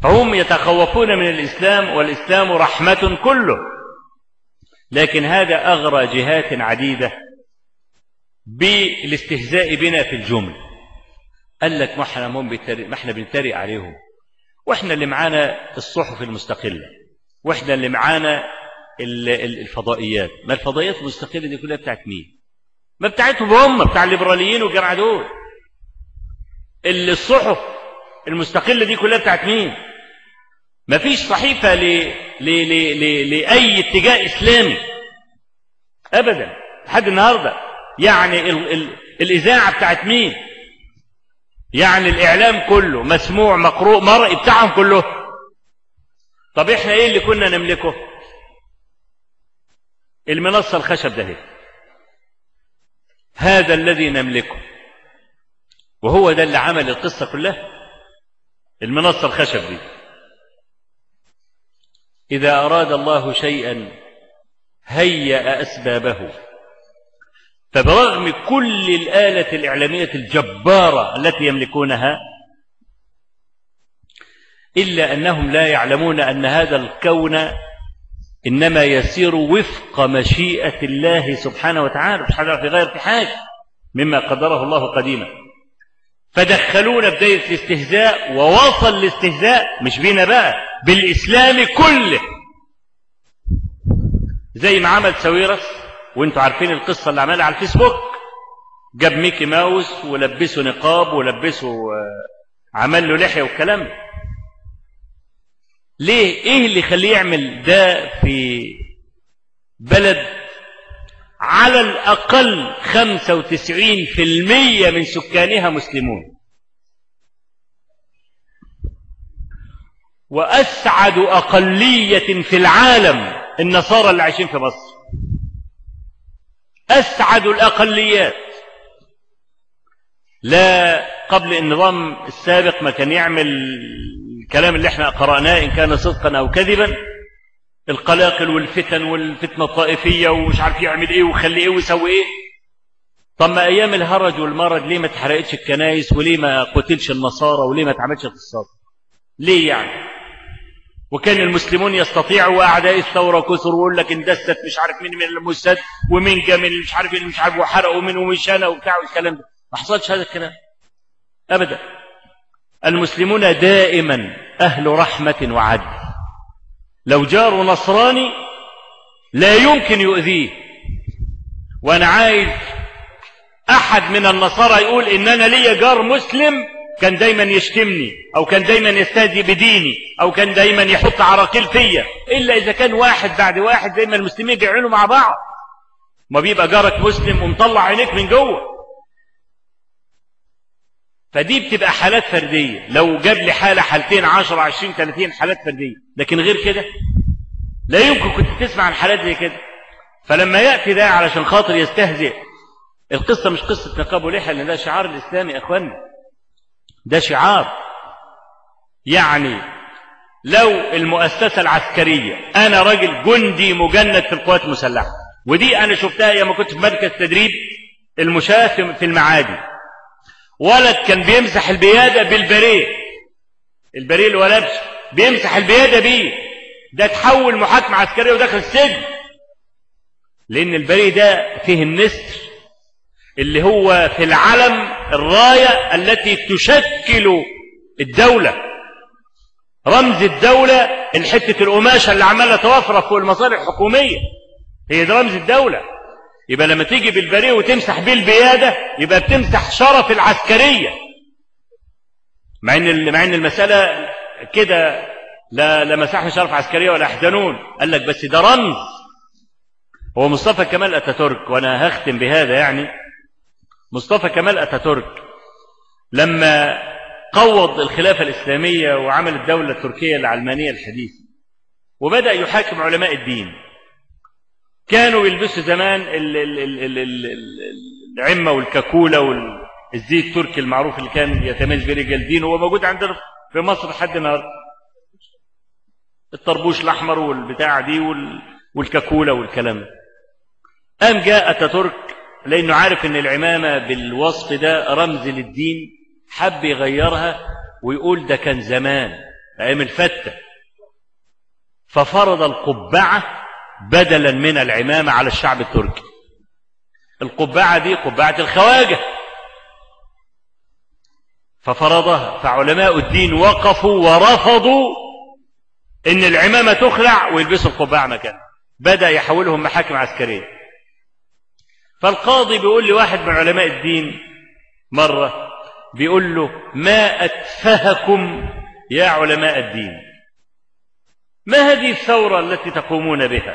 فهم يتخوفون من الإسلام والإسلام رحمة كله لكن هذا أغرى جهات عديدة بالاستهزاء بنا في الجمل قال لك ما احنا ما احنا بنتريق عليهم واحنا اللي معانا الصحف المستقله واحنا اللي معانا الفضائيات ما الفضائيات المستقله دي كلها بتاعت مين ما بتاعتهم هم بتاع الليبراليين والجماعه دول الصحف المستقله دي كلها بتاعت مين ما فيش صحيفه ل... ل... ل... ل... لاي اتجاه اسلامي ابدا لحد النهارده يعني ال... ال... الاذاعه بتاعت مين يعني الاعلام كله مسموع مقروء مرئي بتاعهم كله طب احنا ايه اللي كنا نملكه المنصه الخشب ده هذا الذي نملكه وهو ده اللي عمل القصه كلها المنصه الخشب دي إذا أراد الله شيئا هيأ أسبابه فبرغم كل الآلة الإعلامية الجبارة التي يملكونها إلا أنهم لا يعلمون أن هذا الكون إنما يسير وفق مشيئة الله سبحانه وتعالى مش حاجة في غير حاجة مما قدره الله قديما فدخلونا بداية الاستهزاء ووصل الاستهزاء مش بينا بقى بالإسلام كله زي ما عمل ساويرس وانتوا عارفين القصة اللي عملها على الفيسبوك جاب ميكي ماوس ولبسه نقاب ولبسه عمل له لحية والكلام ليه ايه اللي يخليه يعمل ده في بلد على الأقل 95% من سكانها مسلمون وأسعد أقلية في العالم النصارى اللي عايشين في مصر أسعد الأقليات لا قبل النظام السابق ما كان يعمل الكلام اللي احنا قرأناه إن كان صدقا أو كذبا القلاقل والفتن والفتنة الطائفية ومش عارف يعمل ايه ويخلي ايه ويسوي ايه طب ما ايام الهرج والمرض ليه ما اتحرقتش الكنايس وليه ما قتلش النصارى وليه ما اتعملش اقتصاد ليه يعني وكان المسلمون يستطيعوا اعداء الثوره كثر ويقول لك اندست مش عارف مين من المسد ومين جا من مش عارف مش عارف وحرقوا من ومش انا وبتاع والكلام ده ما حصلش هذا الكلام ابدا المسلمون دائما اهل رحمه وعدل لو جاره نصراني لا يمكن يؤذيه وانا عايز احد من النصارى يقول ان انا ليا جار مسلم كان دايما يشتمني او كان دايما يستهزئ بديني او كان دايما يحط عراقيل فيا الا اذا كان واحد بعد واحد زي ما المسلمين بيعملوا مع بعض ما بيبقى جارك مسلم ومطلع عينيك من جوه فدي بتبقى حالات فردية لو جاب لي حالة حالتين عشر عشرين ثلاثين حالات فردية لكن غير كده لا يمكن كنت تسمع عن حالات زي كده فلما يأتي ده علشان خاطر يستهزئ القصة مش قصة نقاب ولحى لأن ده شعار الإسلامي يا أخوانا ده شعار يعني لو المؤسسة العسكرية أنا راجل جندي مجند في القوات المسلحة ودي أنا شفتها لما كنت في مركز تدريب المشاة في المعادي ولد كان بيمسح البيادة بالبريه البريه اللي هو لابسه بيمسح البيادة بيه ده تحول محاكمة عسكرية ودخل السجن لأن البريه ده فيه النسر اللي هو في العلم الراية التي تشكل الدولة رمز الدولة الحتة القماشة اللي عمالة توفر فوق المصالح الحكومية هي ده رمز الدولة يبقى لما تيجي بالبريه وتمسح بيه البيادة يبقى بتمسح شرف العسكرية مع ان مع ان المسألة كده لا لا مسحنا شرف عسكرية ولا احزنون قال لك بس ده رمز هو مصطفى كمال اتاتورك وانا هختم بهذا يعني مصطفى كمال اتاتورك لما قوض الخلافة الإسلامية وعمل الدولة التركية العلمانية الحديثة وبدأ يحاكم علماء الدين كانوا يلبسوا زمان ال ال ال ال ال العمة والكاكولة والزي التركي المعروف اللي كان يتميز برجال دين هو موجود عندنا في مصر لحد النهارده الطربوش الأحمر والبتاع دي والكاكولة والكلام ده قام جاء أتاتورك لأنه عارف أن العمامة بالوصف ده رمز للدين حب يغيرها ويقول ده كان زمان أيام الفتة ففرض القبعة بدلا من العمامة على الشعب التركي القبعة دي قبعة الخواجة ففرضها فعلماء الدين وقفوا ورفضوا ان العمامة تخلع ويلبسوا القبعة مكانها بدأ يحولهم محاكم عسكرية فالقاضي بيقول لي واحد من علماء الدين مرة بيقول له ما أتفهكم يا علماء الدين ما هذه الثورة التي تقومون بها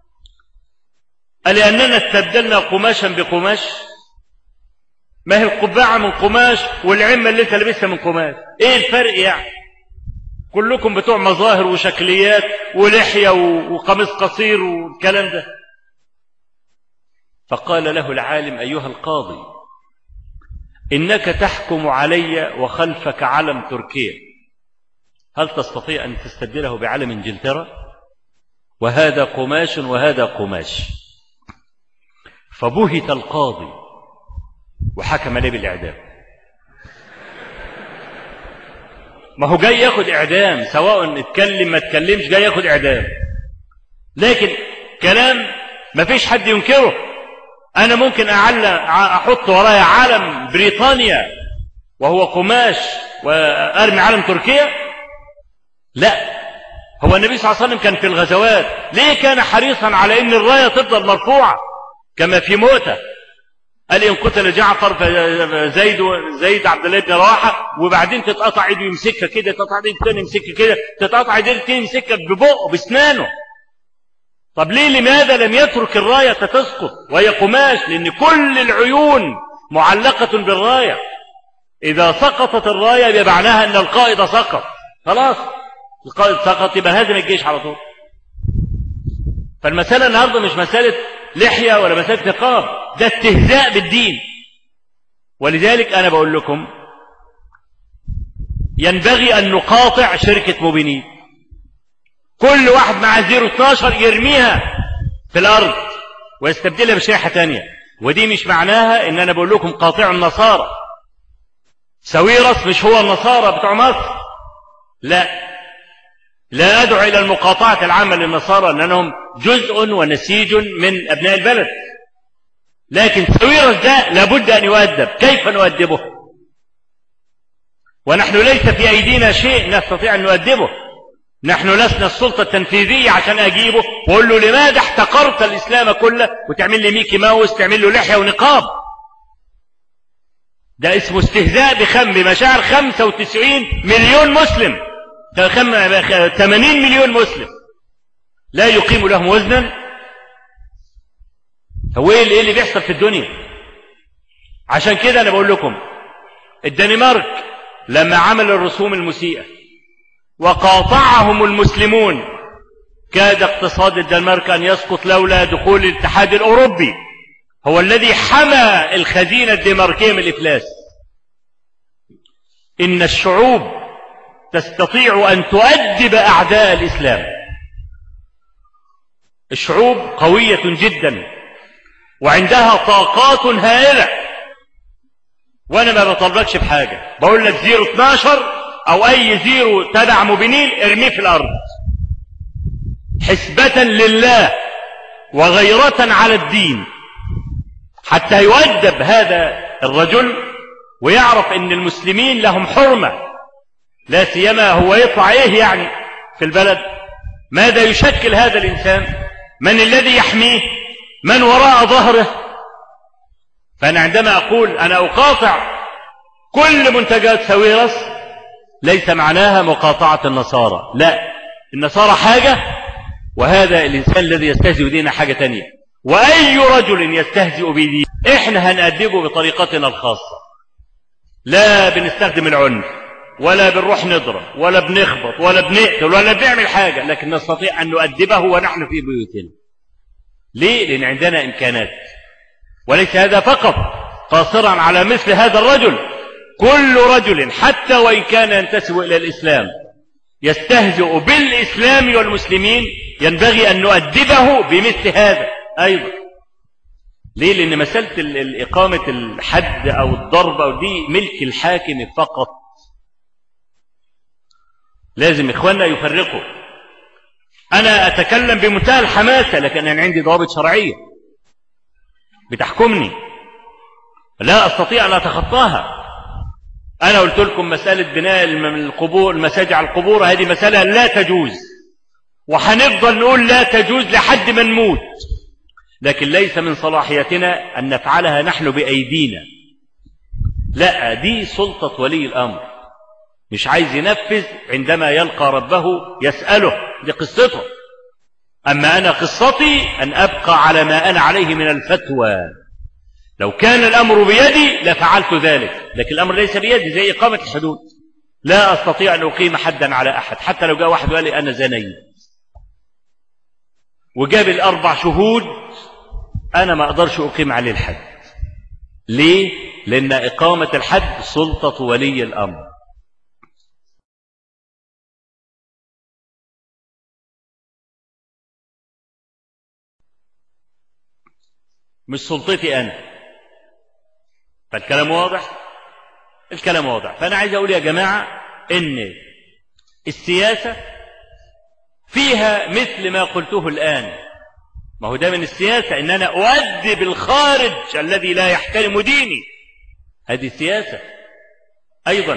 ألأننا استبدلنا قماشا بقماش ما هي القبعة من قماش والعمة اللي انت لابسها من قماش ايه الفرق يعني كلكم بتوع مظاهر وشكليات ولحية وقميص قصير والكلام ده فقال له العالم أيها القاضي إنك تحكم علي وخلفك علم تركيا هل تستطيع أن تستبدله بعلم إنجلترا وهذا قماش وهذا قماش فبهت القاضي وحكم عليه بالإعدام ما هو جاي ياخد إعدام سواء اتكلم ما اتكلمش جاي ياخد إعدام لكن كلام ما فيش حد ينكره أنا ممكن أعلم أحط ورايا علم بريطانيا وهو قماش وأرمي علم تركيا لا هو النبي صلى الله عليه وسلم كان في الغزوات ليه كان حريصا على أن الراية تفضل مرفوعة كما في موته قال إن قتل جعفر فزيد زيد عبد الله بن رواحة وبعدين تتقطع ايده يمسكها كده تتقطع ايده تاني يمسكها كده تتقطع ايده تاني يمسكها ببقه باسنانه طب ليه لماذا لم يترك الراية تسقط وهي قماش لأن كل العيون معلقة بالراية إذا سقطت الراية يبقى معناها أن القائد سقط خلاص القائد سقط يبقى هزم الجيش على طول فالمسألة النهاردة مش مسألة لحية ولا مسألة نقاب ده استهزاء بالدين ولذلك أنا بقول لكم ينبغي أن نقاطع شركة مبينين كل واحد مع زيرو 12 يرميها في الأرض ويستبدلها بشريحة تانية ودي مش معناها ان انا بقول لكم قاطعوا النصارى سويرس مش هو النصارى بتوع مصر لا لا أدعو إلى المقاطعة العامة للنصارى لأنهم جزء ونسيج من أبناء البلد لكن سويرس ده لابد أن يؤدب كيف نؤدبه ونحن ليس في أيدينا شيء نستطيع أن نؤدبه نحن لسنا السلطة التنفيذية عشان أجيبه وأقول له لماذا احتقرت الإسلام كله وتعمل لي ميكي ماوس تعمل له لحية ونقاب ده اسمه استهزاء بخم بمشاعر 95 مليون مسلم 80 مليون مسلم لا يقيم لهم وزنا هو ايه اللي بيحصل في الدنيا عشان كده انا بقول لكم الدنمارك لما عمل الرسوم المسيئة وقاطعهم المسلمون كاد اقتصاد الدنمارك أن يسقط لولا دخول الاتحاد الأوروبي هو الذي حمى الخزينة الدنماركية من الإفلاس إن الشعوب تستطيع أن تؤدب أعداء الإسلام الشعوب قوية جدا وعندها طاقات هائلة وأنا ما بطلبكش بحاجة بقول لك زيرو 12 او اي زيرو تبع مبينين ارميه في الارض حسبة لله وغيرة على الدين حتى يؤدب هذا الرجل ويعرف ان المسلمين لهم حرمة لا سيما هو يطلع ايه يعني في البلد ماذا يشكل هذا الانسان من الذي يحميه من وراء ظهره فانا عندما اقول انا اقاطع كل منتجات سويرس ليس معناها مقاطعة النصارى لا النصارى حاجة وهذا الإنسان الذي يستهزئ دينا حاجة تانية وأي رجل يستهزئ بدين إحنا هنأدبه بطريقتنا الخاصة لا بنستخدم العنف ولا بنروح نضرب ولا بنخبط ولا بنقتل ولا بنعمل حاجة لكن نستطيع أن نؤدبه ونحن في بيوتنا ليه؟ لأن عندنا إمكانات وليس هذا فقط قاصرا على مثل هذا الرجل كل رجل حتى وإن كان ينتسب إلى الإسلام يستهزئ بالإسلام والمسلمين ينبغي أن نؤدبه بمثل هذا أيضا ليه لأن مسألة الإقامة الحد أو الضرب أو دي ملك الحاكم فقط لازم إخواننا يفرقوا أنا أتكلم بمنتهى الحماسة لكن أنا عندي ضوابط شرعية بتحكمني لا أستطيع أن أتخطاها أنا قلت لكم مسألة بناء القبور المساجد على القبور هذه مسألة لا تجوز وحنفضل نقول لا تجوز لحد ما نموت لكن ليس من صلاحيتنا أن نفعلها نحن بأيدينا لا دي سلطة ولي الأمر مش عايز ينفذ عندما يلقى ربه يسأله دي قصته أما أنا قصتي أن أبقى على ما أنا عليه من الفتوى لو كان الأمر بيدي لفعلت ذلك لكن الأمر ليس بيدي زي إقامة الحدود لا أستطيع أن أقيم حدا على أحد حتى لو جاء واحد وقال لي أنا زنيت وجاب الأربع شهود أنا ما أقدرش أقيم عليه الحد ليه؟ لأن إقامة الحد سلطة ولي الأمر مش سلطتي أنا فالكلام واضح الكلام واضح فأنا عايز أقول يا جماعة إن السياسة فيها مثل ما قلته الآن ما هو ده من السياسة إن أنا أؤدب الخارج الذي لا يحترم ديني هذه السياسة أيضا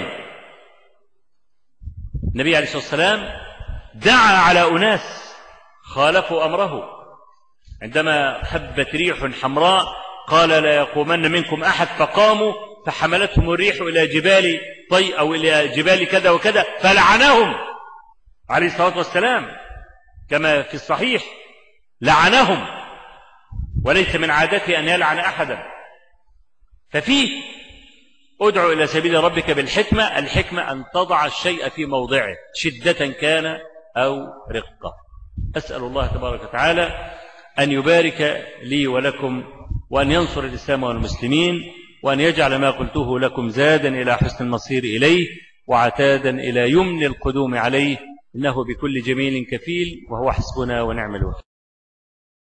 النبي عليه الصلاة والسلام دعا على أناس خالفوا أمره عندما هبت ريح حمراء قال لا يقومن منكم أحد فقاموا فحملتهم الريح إلى جبال طي أو إلى جبال كذا وكذا فلعنهم عليه الصلاة والسلام كما في الصحيح لعنهم وليس من عادته أن يلعن أحدا ففيه ادعو إلى سبيل ربك بالحكمة الحكمة أن تضع الشيء في موضعه شدة كان أو رقة أسأل الله تبارك وتعالى أن يبارك لي ولكم وأن ينصر الإسلام والمسلمين وأن يجعل ما قلته لكم زادا إلى حسن المصير إليه وعتادا إلى يمن القدوم عليه إنه بكل جميل كفيل وهو حسبنا ونعم الوكيل